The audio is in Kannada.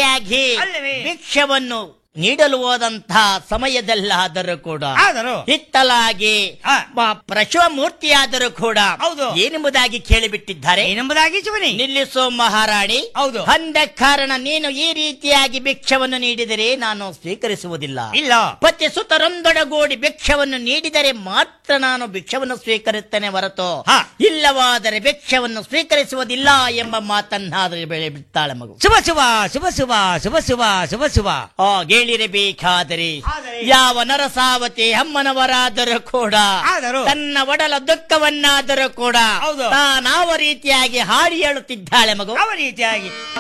ರೀತಿಯಾಗಿ ಅಲ್ಲವೇ? ಭಿಕ್ಷವನ್ನು ನೀಡಲು ಹೋದಂತಹ ಸಮಯದಲ್ಲಾದರೂ ಕೂಡ ಆದರೂ ಹಿತ್ತಲಾಗಿ ಆ. ಮ- ಪ್ರಶವ ಮೂರ್ತಿಯಾದರೂ ಕೂಡ ಹೌದು. ಏನೆಂಬುದಾಗಿ ಕೇಳಿಬಿಟ್ಟಿದ್ದಾರೆ ಏನೆಂಬುದಾಗಿ ಶಿವನಿ ನಿಲ್ಲಿಸೋ ಮಹಾರಾಣಿ ಹೌದು. ಅಂದ ಕಾರಣ ನೀನು ಈ ರೀತಿಯಾಗಿ ಭಿಕ್ಷವನ್ನು ನೀಡಿದರೆ ನಾನು ಸ್ವೀಕರಿಸುವುದಿಲ್ಲ ಇಲ್ಲ ಪತಿ ಸುತರೊಂದೊಡಗೂಡಿ ಭಿಕ್ಷವನ್ನು ನೀಡಿದರೆ ಮಾತ್ರ ನಾನು ಭಿಕ್ಷವನ್ನು ಸ್ವೀಕರಿಸ್ತೇನೆ ಹೊರತು ಹಾ. ಇಲ್ಲವಾದರೆ ಭಿಕ್ಷವನ್ನು ಸ್ವೀಕರಿಸುವುದಿಲ್ಲ ಎಂಬ ಮಾತನ್ನಾದರೆ ಬೆಳೆ ಬಿಡ್ತಾಳೆ ಮಗು ಶುಭ ಶುಭ ಶುಭ ಶುಭ ಶುಭ ಶುಭ ಶುಭ ಶುಭ ಆ ಗೇಳಿರಬೇಕಾದರೆ ಆದರೆ ಯಾವ ನರಸಾವತಿ ಅಮ್ಮನವರಾದರೂ ಕೂಡ ಆದರೂ ತನ್ನ ಒಡಲ ದುಃಖವನ್ನಾದರೂ ಕೂಡ ಹೌದು. ತಾನಾವ ರೀತಿಯಾಗಿ ಹಾಡಿ ಹೇಳುತ್ತಿದ್ದಾಳೆ ಮಗು ಯಾವ ರೀತಿಯಾಗಿ